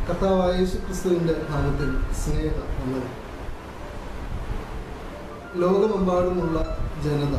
കർത്താവായ യേശു ക്രിസ്തുവിൻ്റെ നാമത്തിൽ സ്നേഹ വന്ദനം ലോകമെമ്പാടുമുള്ള ജനത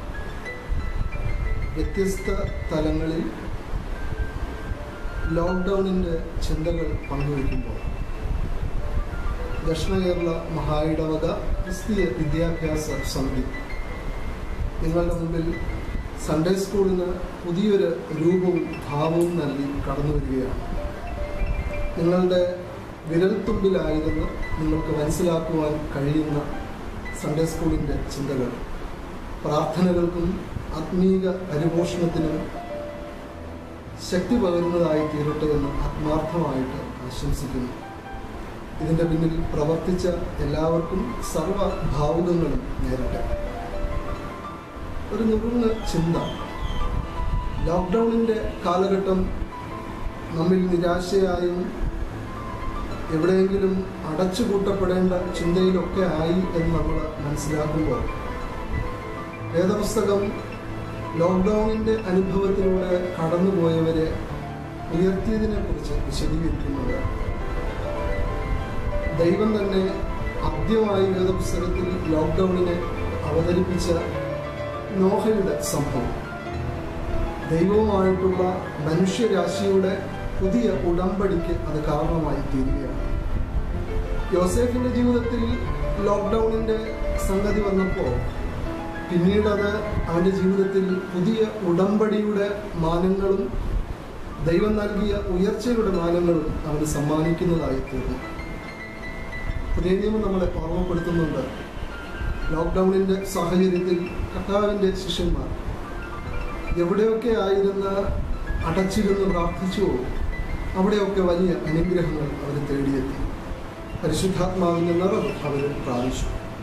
വ്യത്യസ്ത തലങ്ങളിൽ ലോക്ക്ഡൗണിൻ്റെ ചിന്തകൾ പങ്കുവയ്ക്കുമ്പോൾ ദക്ഷിണ കേരള മഹായിടവക ക്രിസ്തീയ വിദ്യാഭ്യാസ സമിതി നിങ്ങളുടെ മുമ്പിൽ സൺഡേ സ്കൂളിന് പുതിയൊരു രൂപവും ഭാവവും നൽകി കടന്നു വരികയാണ് നിങ്ങളുടെ വിരൽത്തുമ്പിലായിരുന്നു നിങ്ങൾക്ക് മനസ്സിലാക്കുവാൻ കഴിയുന്ന സൺഡേ സ്കൂളിൻ്റെ ചിന്തകൾ പ്രാർത്ഥനകൾക്കും ആത്മീക പരിപോഷണത്തിനും ശക്തി പകരുന്നതായി തീരട്ടെ എന്ന് ആത്മാർത്ഥമായിട്ട് ആശംസിക്കുന്നു ഇതിൻ്റെ പിന്നിൽ പ്രവർത്തിച്ച എല്ലാവർക്കും സർവ ഭാവുകങ്ങളും നേരട്ടെ ഒരു നുറുങ്ങ് ചിന്ത ലോക്ക്ഡൗണിൻ്റെ കാലഘട്ടം നമ്മിൽ നിരാശയായും എവിടെയെങ്കിലും അടച്ചുപൂട്ടപ്പെടേണ്ട ചിന്തയിലൊക്കെ ആയി എന്ന് നമ്മൾ മനസ്സിലാക്കുമ്പോൾ വേദപുസ്തകം ലോക്ക്ഡൗണിൻ്റെ അനുഭവത്തിലൂടെ കടന്നുപോയവരെ ഉയർത്തിയതിനെ കുറിച്ച് വിശദീകരിക്കുന്നത് ദൈവം തന്നെ ആദ്യമായി വേദപുസ്തകത്തിൽ ലോക്ക്ഡൗണിനെ അവതരിപ്പിച്ച നോഹയുടെ സംഭവം ദൈവവുമായിട്ടുള്ള മനുഷ്യരാശിയുടെ പുതിയ ഉടമ്പടിക്ക് അത് കാരണമായി തീരുകയാണ് യോസേഫിന്റെ ജീവിതത്തിൽ ലോക്ക്ഡൗണിന്റെ സംഗതി വന്നപ്പോൾ പിന്നീട് അത് അവന്റെ ജീവിതത്തിൽ പുതിയ ഉടമ്പടിയുടെ മാനങ്ങളും ദൈവം നൽകിയ ഉയർച്ചയുടെ മാനങ്ങളും അവന് സമ്മാനിക്കുന്നതായി തീർന്നു പുതിയ നിയമം നമ്മളെ ഓർമ്മപ്പെടുത്തുന്നുണ്ട് ലോക്ക്ഡൗണിന്റെ സാഹചര്യത്തിൽ കർത്താവിന്റെ ശിഷ്യന്മാർ എവിടെയൊക്കെ ആയിരുന്ന് അടച്ചിരുന്ന് പ്രാർത്ഥിച്ചുവോ അവിടെയൊക്കെ വലിയ അനുഗ്രഹങ്ങൾ അവർ തേടിയെത്തി പരിശുദ്ധാത്മാവിന്റെ നിറവ് അവർ പ്രാപിച്ചു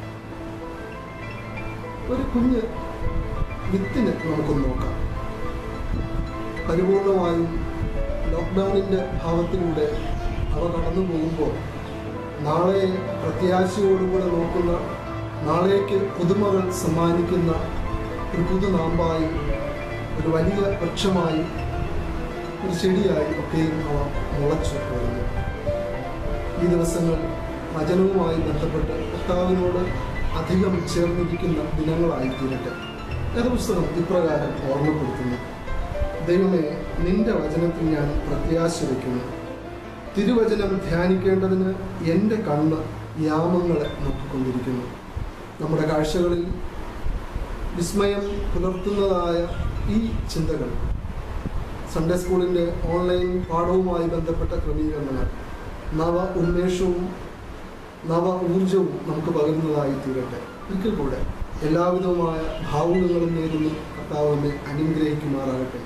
ഒരു കുഞ്ഞ് വിത്തിന് നമുക്കൊന്ന് നോക്കാം പരിപൂർണമായും ലോക്ക്ഡൗണിന്റെ ഭാവത്തിലൂടെ അവ കടന്നു പോകുമ്പോൾ നാളെ പ്രത്യാശയോടുകൂടെ നോക്കുന്ന നാളേക്ക് പുതുമകൾ സമ്മാനിക്കുന്ന ഒരു പുതുനാമ്പായി ഒരു വലിയ വൃക്ഷമായി ഒരു ചെടിയായി ഒക്കെയും അവ മുളച്ചു വരുന്നു ഈ ദിവസങ്ങൾ വചനവുമായി ബന്ധപ്പെട്ട് കർത്താവിനോട് അധികം ചേർന്നിരിക്കുന്ന ദിനങ്ങളായി തീരട്ടെ വേദപുസ്തകം ഇപ്രകാരം ഓർമ്മപ്പെടുത്തുന്നു ദൈവമേ നിന്റെ വചനത്തിൽ ഞാൻ പ്രത്യാശ വയ്ക്കുന്നു തിരുവചനം ധ്യാനിക്കേണ്ടതിന് എൻ്റെ കണ്ണ് യാമങ്ങളെ നോക്കിക്കൊണ്ടിരിക്കുന്നു നമ്മുടെ കാഴ്ചകളിൽ വിസ്മയം പുലർത്തുന്നതായ ഈ ചിന്തകൾ സൺഡേ സ്കൂളിൻ്റെ ഓൺലൈൻ പാഠവുമായി ബന്ധപ്പെട്ട ക്രമീകരണങ്ങൾ നവ ഉന്മേഷവും നവ ഊർജവും നമുക്ക് പകരുന്നതായി തീരട്ടെ ഒരിക്കൽ കൂടെ എല്ലാവിധവുമായ ഭാവുകങ്ങളും നേരുന്നു കർത്താവ് നമ്മെ അനുഗ്രഹിക്കുമാറാകട്ടെ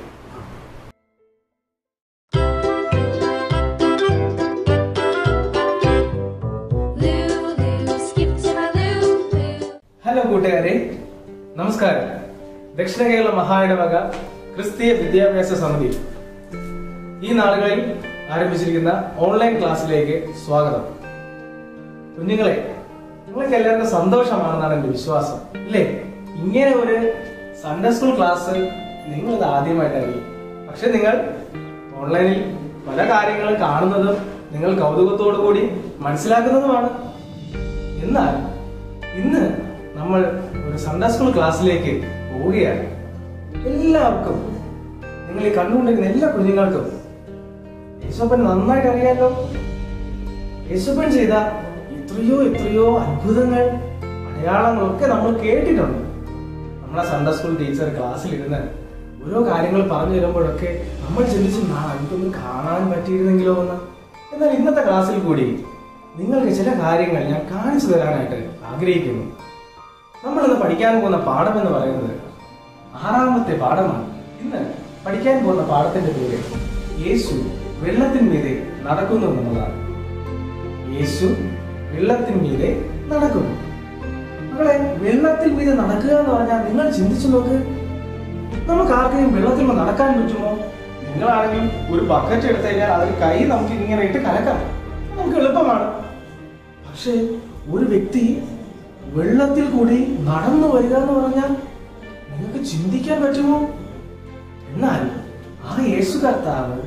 Lou, Lou, skip to my Lou, Lou. Hello കൂട്ടുകാരെ നമസ്കാരം ദക്ഷിണ കേരള മഹായിടവക ക്രിസ്തീയ വിദ്യാഭ്യാസ സമിതി ഈ നാളുകളിൽ ആരംഭിച്ചിരിക്കുന്ന ഓൺലൈൻ ക്ലാസ്സിലേക്ക് സ്വാഗതം കുഞ്ഞുങ്ങളെ നിങ്ങൾക്ക് എല്ലാവർക്കും സന്തോഷമാണെന്നാണ് എന്റെ വിശ്വാസം ഇല്ലേ ഇങ്ങനെ ഒരു സൺഡേ സ്കൂൾ ക്ലാസ് നിങ്ങൾ ഇത് ആദ്യമായിട്ടായിരിക്കും പക്ഷെ നിങ്ങൾ ഓൺലൈനിൽ പല കാര്യങ്ങളും കാണുന്നതും നിങ്ങൾ കൗതുകത്തോടു കൂടി മനസ്സിലാക്കുന്നതുമാണ് എന്നാൽ ഇന്ന് നമ്മൾ ഒരു സൺഡേ സ്കൂൾ ക്ലാസ്സിലേക്ക് പോവുകയാണ് എല്ലാവർക്കും നിങ്ങൾ ഈ കണ്ടുകൊണ്ടിരിക്കുന്ന എല്ലാ കുഞ്ഞുങ്ങൾക്കും യേശോപ്പൻ നന്നായിട്ട് അറിയാലോ യേശോപ്പൻ ചെയ്ത എത്രയോ എത്രയോ അത്ഭുതങ്ങൾ അടയാളങ്ങളൊക്കെ നമ്മൾ കേട്ടിട്ടുണ്ട് നമ്മളെ സൺഡേ സ്കൂൾ ടീച്ചർ ക്ലാസ്സിലിരുന്ന് ഓരോ കാര്യങ്ങൾ പറഞ്ഞു തരുമ്പോഴൊക്കെ നമ്മൾ ചിന്തിച്ച് നാ എനിക്കൊന്നും കാണാൻ പറ്റിയിരുന്നെങ്കിലോ എന്ന് എന്നാൽ ഇന്നത്തെ ക്ലാസ്സിൽ കൂടി നിങ്ങൾക്ക് ചില കാര്യങ്ങൾ ഞാൻ കാണിച്ചു തരാനായിട്ട് ആഗ്രഹിക്കുന്നു നമ്മൾ ഇന്ന് പഠിക്കാൻ പോകുന്ന പാഠം എന്ന് പറയുന്നത് ആറാമത്തെ പാഠമാണ് ഇന്ന് പഠിക്കാൻ പോകുന്ന പാഠത്തിന്റെ പേര് യേശു വെള്ളത്തിന്മീതെ നടക്കുന്നു എന്നുള്ളതാണ് യേശു വെള്ളത്തിന്മീതെ നടക്കുന്നു മക്കളെ വെള്ളത്തിൽ മീതെ നടക്കുക എന്ന് പറഞ്ഞാൽ നിങ്ങൾ ചിന്തിച്ചു നോക്ക് നമുക്ക് ആർക്കെങ്കിലും വെള്ളത്തിൽ മീതെ നടക്കാൻ പറ്റുമോ നിങ്ങളാണെങ്കിൽ ഒരു ബക്കറ്റ് എടുത്തു കഴിഞ്ഞാൽ അതിൽ കൈ നമുക്ക് ഇങ്ങനെ ഇട്ട് കലക്കാം നമുക്ക് എളുപ്പമാണ് പക്ഷേ ഒരു വ്യക്തി വെള്ളത്തിൽ കൂടി നടന്നു വരിക എന്ന് പറഞ്ഞാൽ നിങ്ങൾക്ക് ചിന്തിക്കാൻ പറ്റുമോ എന്നാൽ ആ യേശു കർത്താവ്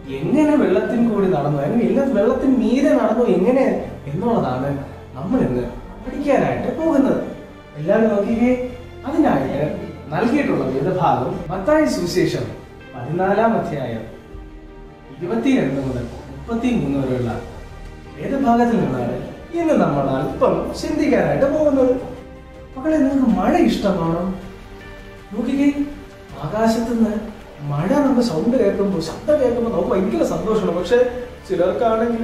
എങ്ങനെ വെള്ളത്തിൽ കൂടി നടന്നു അല്ലെങ്കിൽ എല്ലാ വെള്ളത്തിന് മീതെ നടന്നു എങ്ങനെ എന്നുള്ളതാണ് നമ്മൾ ഇന്ന് പഠിക്കാനായിട്ട് പോകുന്നത് എല്ലാവരും നോക്കിക്കേ അതിനായിട്ട് നൽകിയിട്ടുള്ള വേദഭാഗം മത്തായ സുവിശേഷം പതിനാലാം അധ്യായം ഇരുപത്തിരണ്ട് മുതൽ മുപ്പത്തി മൂന്ന് വരെയുള്ള വേദഭാഗത്തിൽ നിന്നാണ് ഇന്ന് നമ്മൾ അല്പം ചിന്തിക്കാനായിട്ട് പോകുന്നത് മക്കളെ നിങ്ങൾക്ക് മഴ ഇഷ്ടമാണോ നോക്കിക്കേ ആകാശത്ത് നിന്ന് മഴ നമുക്ക് സൗണ്ട് കേൾക്കുമ്പോൾ ശബ്ദം കേൾക്കുമ്പോൾ നമുക്ക് ഭയങ്കര സന്തോഷമാണ് പക്ഷെ ചിലർക്കാണെങ്കിൽ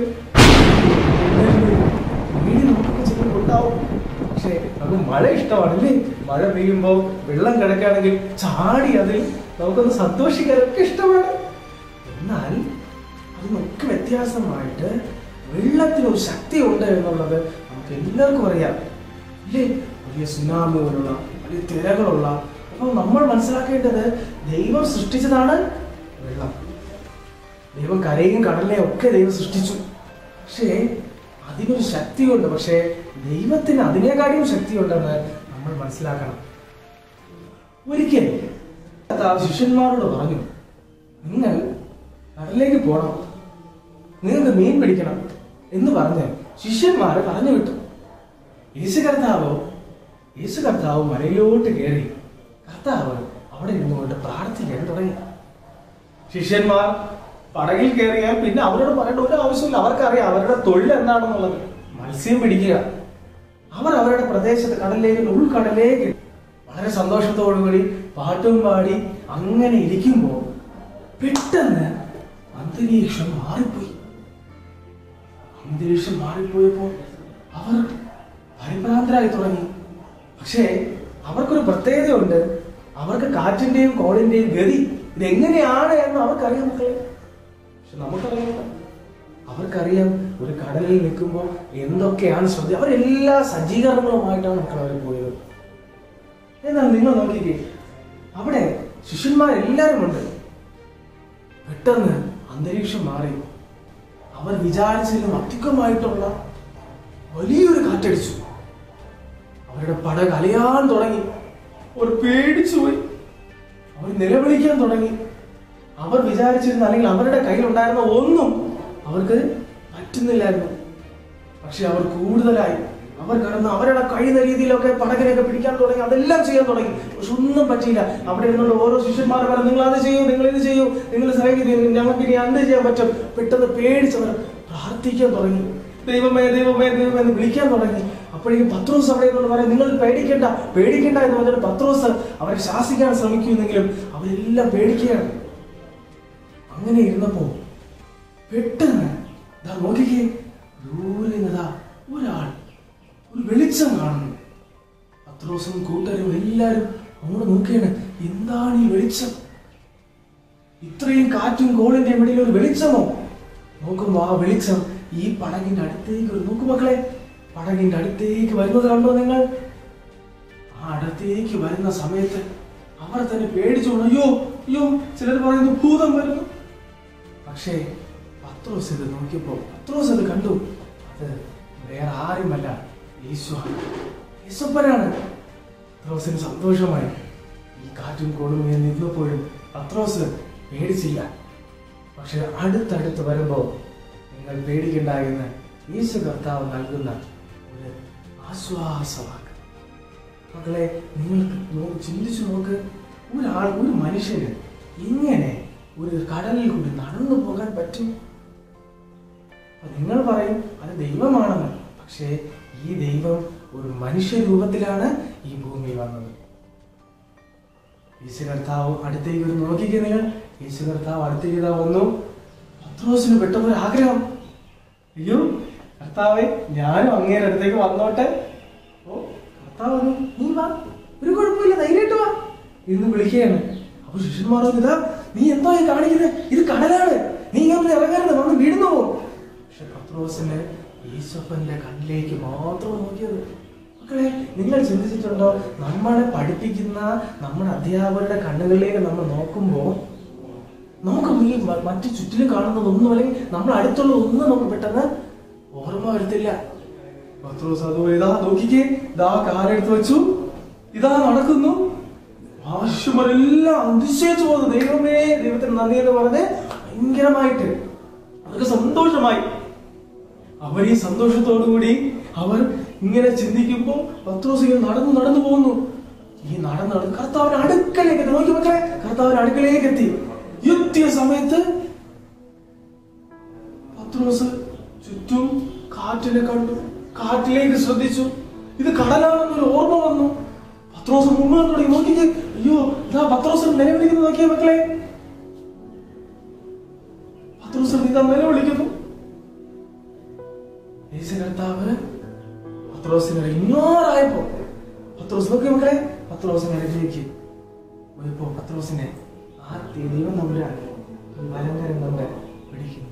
പേടി നമുക്കൊക്കെ ചിലപ്പോൾ ഉണ്ടാവും പക്ഷേ നമുക്ക് മഴ ഇഷ്ടമാണല്ലേ മഴ പെയ്യുമ്പോൾ വെള്ളം കിടക്കുകയാണെങ്കിൽ ചാടി അതിൽ നമുക്കൊന്ന് സന്തോഷിക്കാനൊക്കെ ഇഷ്ടമാണ് എന്നാൽ അതിനൊക്കെ വ്യത്യാസമായിട്ട് വെള്ളത്തിന് ഒരു ശക്തി ഉണ്ട് എന്നുള്ളത് നമുക്ക് എല്ലാവർക്കും അറിയാം ഇല്ലേ വലിയ സുനാമി പോലുള്ള വലിയ തിരകളുള്ള അപ്പോൾ നമ്മൾ മനസ്സിലാക്കേണ്ടത് ദൈവം സൃഷ്ടിച്ചതാണ് വെള്ളം ദൈവം കരയും കടലിനെയും ഒക്കെ ദൈവം സൃഷ്ടിച്ചു പക്ഷേ അതിനൊരു ശക്തിയുണ്ട് പക്ഷേ ദൈവത്തിന് അതിനേക്കാളും ശക്തിയുണ്ടെന്ന് നമ്മൾ മനസ്സിലാക്കണം ഒരിക്കൽ കർത്താവ് ശിഷ്യന്മാരോട് പറഞ്ഞു നിങ്ങൾ കടലിലേക്ക് പോകണം നിങ്ങൾക്ക് മീൻ പിടിക്കണം എന്ന് പറഞ്ഞ് ശിഷ്യന്മാരെ പറഞ്ഞു വിട്ടു യേശു കർത്താവോ യേശു കർത്താവ് മലയിലോട്ട് കയറി കർത്താവ് അവിടെ ഇരുന്നുകൊണ്ട് പ്രാർത്ഥിക്കാൻ തുടങ്ങി ശിഷ്യന്മാർ പടകിൽ കയറിയാൽ പിന്നെ അവരോട് പറയേണ്ട ഒരു ആവശ്യമില്ല അവർക്കറിയാം അവരുടെ തൊഴിൽ എന്താണെന്നുള്ളത് മത്സ്യം പിടിക്കുക അവർ അവരുടെ പ്രദേശത്ത് കടലിലേക്ക് ഉൾക്കടലേക്ക് വളരെ സന്തോഷത്തോടുകൂടി പാട്ടും പാടി അങ്ങനെ ഇരിക്കുമ്പോൾ പെട്ടെന്ന് അന്തരീക്ഷം മാറിപ്പോയി അന്തരീക്ഷം മാറിപ്പോയപ്പോൾ അവർ പരിഭ്രാന്തരായി തുടങ്ങി പക്ഷേ അവർക്കൊരു പ്രത്യേകതയുണ്ട് അവർക്ക് കാറ്റിന്റെയും കോളിന്റെയും ഗതി ഇതെങ്ങനെയാണ് എന്ന് അവർക്കറിയാം മക്കളെ പക്ഷെ നമുക്കറിയില്ല അവർക്കറിയാം ഒരു കടലിൽ നിൽക്കുമ്പോൾ എന്തൊക്കെയാണ് ശ്രദ്ധ അവരെല്ലാ സജ്ജീകരണങ്ങളുമായിട്ടാണ് മക്കൾ അവർ പോയത് എന്നാൽ നിങ്ങൾ നോക്കിക്കേ അവിടെ ശിഷ്യന്മാരെല്ലാവരും ഉണ്ട് പെട്ടെന്ന് അന്തരീക്ഷം മാറി അവർ വിചാരിച്ചതിലും അധികമായിട്ടുള്ള വലിയൊരു കാറ്റടിച്ചു അവരുടെ പടക് അലയാൻ തുടങ്ങി അവർ പേടിച്ചു പോയി അവർ നിലവിളിക്കാൻ തുടങ്ങി അവർ വിചാരിച്ചിരുന്ന അല്ലെങ്കിൽ അവരുടെ കയ്യിലുണ്ടായിരുന്ന ഒന്നും അവർക്ക് പറ്റുന്നില്ലായിരുന്നു പക്ഷെ അവർ കൂടുതലായി അവർ കടന്ന് അവരുടെ കഴിയുന്ന രീതിയിലൊക്കെ പടകിനൊക്കെ പിടിക്കാൻ തുടങ്ങി അതെല്ലാം ചെയ്യാൻ തുടങ്ങി പക്ഷെ ഒന്നും പറ്റിയില്ല അവിടെ ഇരുന്നുള്ള ഓരോ ശിഷ്യന്മാർ പറഞ്ഞു നിങ്ങൾ അത് ചെയ്യൂ നിങ്ങൾ ഇത് ചെയ്യൂ നിങ്ങൾ സഹായിക്കും ഞങ്ങൾക്ക് ഇനി എന്ത് ചെയ്യാൻ പറ്റും പെട്ടെന്ന് പേടിച്ചവർ പ്രാർത്ഥിക്കാൻ തുടങ്ങി ദൈവമേ ദൈവമേ ദൈവമേ എന്ന് വിളിക്കാൻ തുടങ്ങി അപ്പോഴേക്കും പത്രോസ് അവിടെ നിന്ന് പറയും നിങ്ങൾ പേടിക്കണ്ട പേടിക്കണ്ട എന്ന് പറഞ്ഞിട്ട് പത്രോസ് അവരെ ശാസിക്കാൻ ശ്രമിക്കുന്നെങ്കിലും അവരെല്ലാം പേടിക്കുകയാണ് അങ്ങനെ ഇരുന്നപ്പോ പെട്ടെന്ന് ദാ നോക്കിക്കേ ദൂരെ നിന്നതാ ഒരാൾ ഒരു വെളിച്ചം കാണുന്നു പത്രോസും കൂട്ടരും എല്ലാരും അങ്ങോട്ട് നോക്കിയാണ് എന്താണ് ഈ വെളിച്ചം ഇത്രയും കാറ്റും കോളിന്റെയും ഇടയിൽ ഒരു വെളിച്ചമോ നോക്കുമ്പോ ആ വെളിച്ചം ഈ പടകിന്റെ അടുത്തേക്ക് വരും നോക്കൂ മക്കളെ പടകിന്റെ അടുത്തേക്ക് വരുന്നത് കണ്ടോ നിങ്ങൾ ആ അടുത്തേക്ക് വരുന്ന സമയത്ത് അവർ തന്നെ പേടിച്ചു പോണു. അയ്യോ അയ്യോ ചിലർ പറയുന്നു ഭൂതം വരുന്നു പക്ഷേ പത്രോസ് ഇത് നോക്കിയപ്പോ പത്രോസ് ഇത് കണ്ടു അത് വേറെ ആരുമല്ല യേശുവാണ് യേശുപ്പനാണ് പത്രോസിന് സന്തോഷമായി ഈ കാറ്റും കോളും ഇങ്ങനെ നിന്നപ്പോഴും പത്രോസ് പേടിച്ചില്ല പക്ഷെ അടുത്തടുത്ത് വരുമ്പോ നിങ്ങൾ പേടിക്കണ്ട എന്ന് യേശു കർത്താവ് നൽകുന്ന ഒരു ആശ്വാസവാക്ക് മക്കളെ നിങ്ങൾക്ക് നോ- ചിന്തിച്ചു നോക്ക് ഒരാൾ ഒരു മനുഷ്യന് ഇങ്ങനെ ഒരു കടലിൽ കൂടി നടന്നു പോകാൻ പറ്റും അപ്പൊ നിങ്ങൾ പറയും അത് ദൈവമാണെന്ന് പക്ഷേ ഈ ദൈവം ഒരു മനുഷ്യ രൂപത്തിലാണ് ഈ ഭൂമിയിൽ വന്നത് യേശു കർത്താവ് അടുത്തേക്ക് ഒരു നോക്കിക്കേ നിങ്ങൾ യേശു കർത്താവ് അടുത്തേക്ക് ഇതാ വന്നു പത്രോസിന് പെട്ടെന്ന് ഒരു ആഗ്രഹം അയ്യോ കർത്താവെ ഞാനും അങ്ങേരെ അടുത്തേക്ക് വന്നോട്ടെ ഓ കർത്താവ് പറഞ്ഞു, നീ വാ ഒരു കുഴപ്പമില്ല ധൈര്യമായിട്ട് വാ എന്ന് വിളിക്കുകയാണ് അപ്പൊ ശിഷ്യന്മാർ പറഞ്ഞു, ഇതാ നീ എന്തോ ഈ കാണിക്കുന്നത് ഇത് കടലാണ് നീ ഇങ്ങനെ ഇറങ്ങരുത് വന്ന് വീഴുന്നു പോകും പക്ഷെ പത്രോസിന് ഈശോപ്പന്റെ കണ്ണിലേക്ക് മാത്രം നോക്കിയത് മക്കളെ നിങ്ങൾ ചിന്തിച്ചിട്ടുണ്ടോ നമ്മളെ പഠിപ്പിക്കുന്ന നമ്മുടെ അധ്യാപകരുടെ കണ്ണുകളിലേക്ക് നമ്മൾ നോക്കുമ്പോൾ നമുക്ക് ഈ മ- മറ്റു ചുറ്റിലും കാണുന്നതൊന്നും അല്ലെങ്കിൽ നമ്മൾ അടുത്തുള്ള ഒന്നും നമുക്ക് പെട്ടെന്ന് ഓർമ്മ വരത്തില്ല പത്രോസ് അതോ ഇതാ നോക്കിക്കേ ഇതാ കാലെടുത്ത് വെച്ചു ഇതാ നടക്കുന്നു ആവശ്യമെല്ലാം അതിശയിച്ചു പോകുന്നു ദൈവമേ ദൈവത്തിന് നന്ദി എന്ന് പറഞ്ഞ് ഭയങ്കരമായിട്ട് അവർക്ക് സന്തോഷമായി അവർ ഈ സന്തോഷത്തോടുകൂടി അവർ ഇങ്ങനെ ചിന്തിക്കുമ്പോൾ പത്രോസ് ഇങ്ങനെ നടന്നു നടന്നു പോകുന്നു ഈ നടന്നു നടന്ന് കർത്താവിന്റെ അടുക്കലേക്ക് എത്തി. നോക്കി മക്കളെ കർത്താവിന്റെ അടുക്കലേക്ക് എത്തി എത്തിയ സമയത്ത് പത്രോസ് ചുറ്റും കാറ്റിനെ കണ്ടു കാറ്റിലേക്ക് ശ്രദ്ധിച്ചു ഇത് കടലാണെന്നൊരു ഓർമ്മ വന്നു പത്രോസ് മുങ്ങാൻ തുടങ്ങി നോക്കിക്കേ അയ്യോ ഇതാ പത്രോസ് നിലവിളിക്കുന്നു നോക്കിയേ മക്കളെ പത്രോസ് ഇതാ നിലവിളിക്കുന്നു യേശു കർത്താവ് പത്രോസിനെ ഇങ്ങോറായപ്പോ പത്രോസ് നോക്കി മക്കളെ പത്രോസിനെ അടുക്കിലേക്ക് പോയപ്പോ പത്രോസിനെ ആ ദൈവം നമ്മുടെ ഭയങ്കരം കൊണ്ട് പിടിക്കുന്നു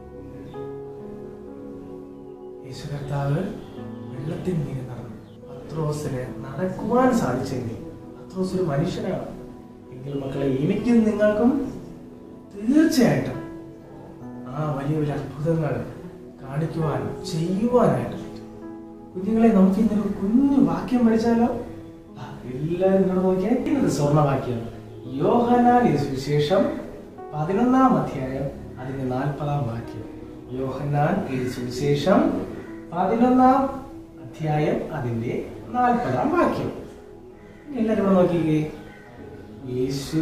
യേശു കർത്താവ് വെള്ളത്തിൽ നീങ്ങി നടന്നു പത്രോസിന് നടക്കുവാൻ സാധിച്ചെങ്കിൽ പത്രോസ് ഒരു മനുഷ്യനാണ് എങ്കിൽ മക്കളെ എനിക്കും നിങ്ങൾക്കും തീർച്ചയായിട്ടും ആ വലിയ വലിയ അത്ഭുതങ്ങൾ കാണിക്കുവാനും ചെയ്യുവാനായിട്ട് പറ്റും. കുഞ്ഞുങ്ങളെ നമുക്ക് ഇന്നൊരു കുഞ്ഞു വാക്യം പഠിച്ചാലോ ആ, എല്ലാവരും ഇങ്ങോട്ട് നോക്കിയേ ഇന്നത് സ്വർണ്ണവാക്യം യോഹനാൻ സുവിശേഷം പതിനൊന്നാം അധ്യായം അതിന്റെ നാൽപ്പതാം വാക്യം യോഹനാൻ എഴുതിയ സുവിശേഷം പതിനൊന്നാം അധ്യായം അതിന്റെ നാൽപ്പതാം വാക്യം ഇനി എല്ലാവരും ഇവിടെ നോക്കിക്കേ യേശു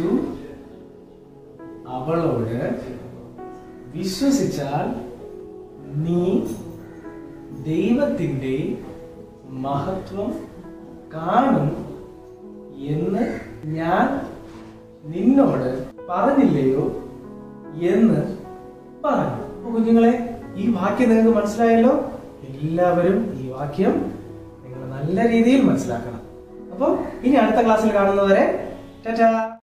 അവളോട് വിശ്വസിച്ചാൽ നീ ദൈവത്തിന്റെ മഹത്വം കാണും എന്ന് ഞാൻ നിന്നോട് പറഞ്ഞില്ലയോ എന്ന് പറഞ്ഞു അപ്പൊ കുഞ്ഞുങ്ങളെ ഈ വാക്യം നിങ്ങൾക്ക് മനസ്സിലായല്ലോ എല്ലാവരും ഈ വാക്യം നിങ്ങൾ നല്ല രീതിയിൽ മനസ്സിലാക്കണം അപ്പോൾ ഇനി അടുത്ത ക്ലാസ്സിൽ കാണുന്നവരെ ടാറ്റാ